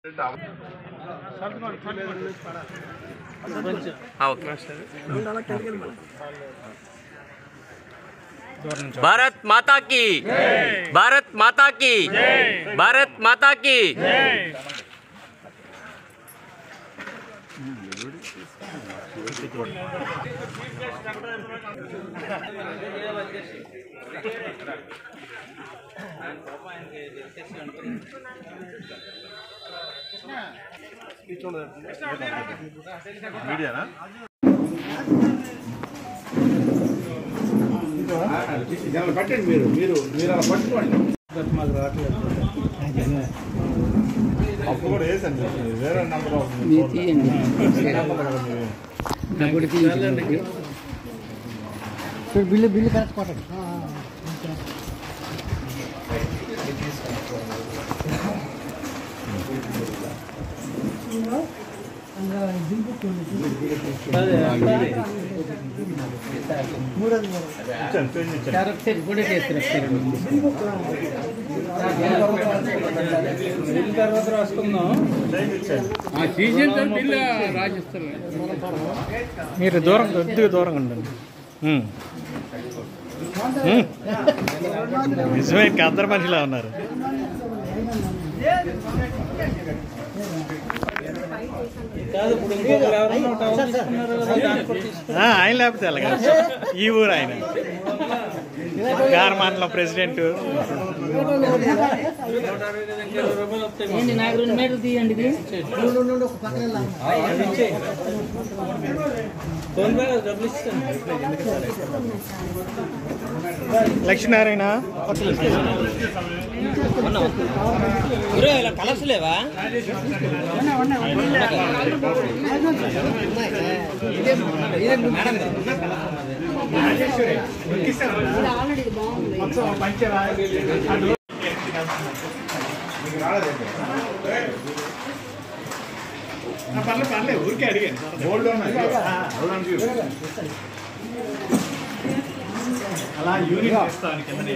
భారత్ మాతా की భారత్ మాతా की భారత్ మాతా की పట్టండి మీరు మీరు మీరు అలా పట్టుకోండి అప్పుడు కూడా వేసండి వేరే నెంబర్ బిల్లు బిల్లు కరెక్ట్ కొట్టండి మీరు దూరం కొద్దిగా దూరంగా ఉండండి ఉమ్. ఉమ్. నిజమే ఇంకా అందరు మనిషిలా ఉన్నారు ఆ, ఆయన లేకపోతే అలాగా ఈ ఊరు ఆయన గారమాన్లో ప్రెసిడెంట్ ఏంటి నాకు రెండు మీటర్లు తీయండి ఇది ఉండు, ఉండు, ఉండు, ఒక పక్కన వెళ్ళాలి. లక్ష్మీనారాయణ ఇలా కలర్స్ లేవా పర్లేదు పర్లేదు ఊరికే అడిగాను గోల్డ్ అలా యూనిట్ ఇస్తాను కింద